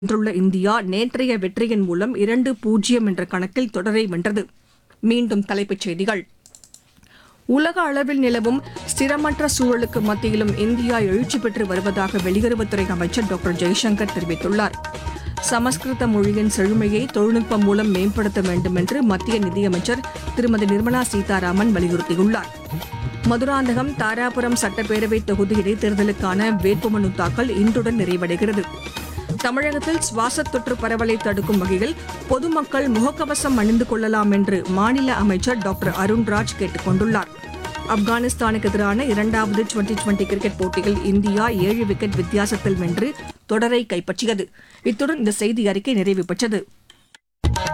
வென்றுள்ள India நேற்றைய வெற்றியின் மூலம் இரண்டு பூஜ்ஜியம் என்ற கணக்கில் தொடரை வென்றது மீண்டும் தலைப்புச் செய்திகள் உலக அளவில் நிலவும் ஸ்திரமற்ற சூழலுக்கு மத்தியிலும் இந்தியா எழுச்சி பெற்று வருவதாக வெளியுறவுத்துறை அமைச்சர் டாக்டர் ஜெய்சங்கர் தெரிவித்துள்ளார் சமஸ்கிருத மொழியின் செழுமையை தொழில்நுட்பம் மூலம் மேம்படுத்த வேண்டும் என்று மத்திய நிதியமைச்சர் திருமதி நிர்மலா சீதாராமன் வலியுறுத்தியுள்ளார் மதுராந்தகம் தாராபுரம் சட்டப்பேரவை தொகுதி இடைத்தேர்தலுக்கான வேட்புமனு தாக்கல் இன்றுடன் நிறைவடைகிறது தமிழகத்தில் சுவாச தொற்று பரவலை தடுக்கும் வகையில் பொதுமக்கள் முகக்கவசம் அணிந்து கொள்ளலாம் என்று மாநில அமைச்சர் டாக்டர் அருண்ராஜ் கேட்டுக் கொண்டுள்ளார் ஆப்கானிஸ்தானுக்கு எதிரான இரண்டாவது டுவெண்டி டுவெண்டி கிரிக்கெட் போட்டியில் இந்தியா ஏழு விக்கெட் வித்தியாசத்தில் வென்று தொடரை கைப்பற்றியது இத்துடன் இந்த செய்தி அறிக்கை நிறைவு பெற்றது